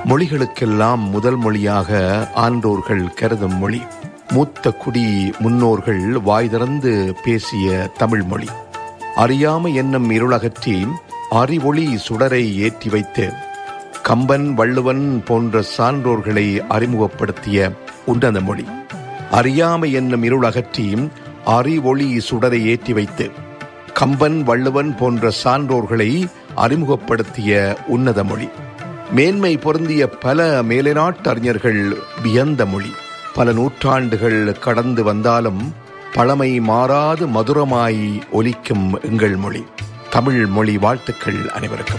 மொழிகளுக்கெல்லாம் முதல் மொழியாக ஆன்றோர்கள் கருதும் மொழி மூத்த குடி முன்னோர்கள் வாய் திறந்து பேசிய தமிழ் மொழி அறியாமை என்னும் இருளகற்றி அறிவொளி சுடரை ஏற்றி வைத்து கம்பன் வள்ளுவன் போன்ற சான்றோர்களை அறிமுகப்படுத்திய உன்னத மொழி அறியாமை என்னும் இருளகற்றி அறிவொளி சுடரை ஏற்றி வைத்து கம்பன் வள்ளுவன் போன்ற சான்றோர்களை அறிமுகப்படுத்திய உன்னத மொழி மேன்மை பொருந்திய பல மேலைநாட்டு அறிஞர்கள் வியந்த மொழி பல நூற்றாண்டுகள் கடந்து வந்தாலும் பழமை மாறாது மதுரமாய் ஒலிக்கும் எங்கள் மொழி தமிழ் மொழி வாழ்த்துக்கள் அனைவருக்கும்